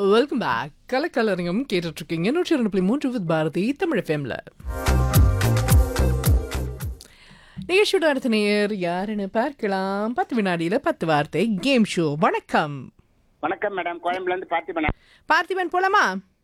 Welcome back கலக்கலரிங்கம் கேட்டுட்டு இருக்கீங்க நூற்றி ரெண்டு புள்ளி மூன்று வித் பாரதி தமிழ் ஃபேமில் நிகழ்ச்சியோட அடுத்த நேர் யாருன்னு பார்க்கலாம் பத்து வினாடியில் பத்து வார்த்தை கேம் ஷோ வணக்கம் வணக்கம் மேடம் கோயம்புல இருந்து பார்த்திபன் பார்த்திபன் போலாமா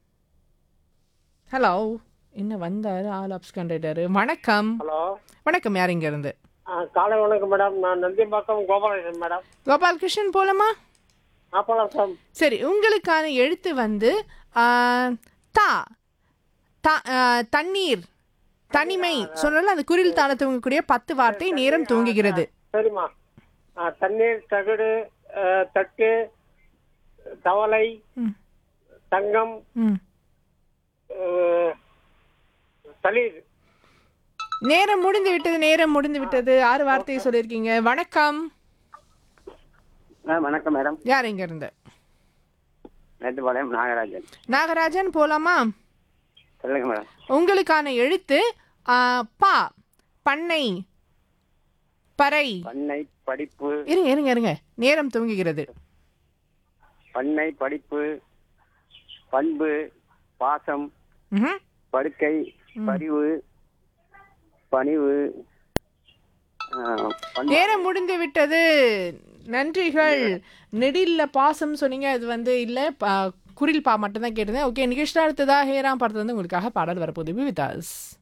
ஹலோ என்ன வந்தாரு ஆல் ஆப்ஸ் கண்டாரு வணக்கம் ஹலோ வணக்கம் யார் இங்க இருந்து ஆ, காலை வணக்கம் மேடம் நான் நந்திம்பாக்கம் கோபாலகிருஷ்ணன் மேடம் கோபால் கிருஷ்ணன் போலாமா ஆப்பலாசம் சரி உங்களுக்கான எழுத்து வந்து ஆ, தா த- ஆ, தண்ணீர் தனிமை சொன்னால அந்த குரில் தாள தூங்கக்கூடிய பத்து வார்த்தை நேரம் தூங்குகிறது சரிம்மா ஆ, தண்ணீர் தகடு ஆ, தட்டு தவளை ம். தங்கம் ம். ஆ, தளிர் நேரம் முடிந்து விட்டது நேரம் முடிந்து விட்டது ஆறு வார்த்தையை சொல்லியிருக்கீங்க வணக்கம் வணக்கம் மேடம் யார் இங்க இருந்து மேட்டுப்பாளையம் நாகராஜன் நாகராஜன் போலாமா சொல்லுங்க மேடம் உங்களுக்கான எழுத்து ஆ, பா பண்ணை பறை பண்ணை படிப்பு இருங்க இருங்க இருங்க நேரம் தூங்குகிறது பண்ணை படிப்பு பண்பு பாசம் ம்ஹும். படுக்கை பரிவு பணிவு ஆ, பண்பு. நேரம் முடிந்து விட்டது நன்றிகள் நெடில்ல பாசம் சொன்னீங்க அது வந்து இல்ல பா- குரில் பா மட்டும் தான் கேட்டிருந்தேன் ஓகே நிகழ்ச்சி அடுத்ததா ஹேராம் படத்துல வந்து உங்களுக்காக பாடல் வரப்போகுது விதாஸ்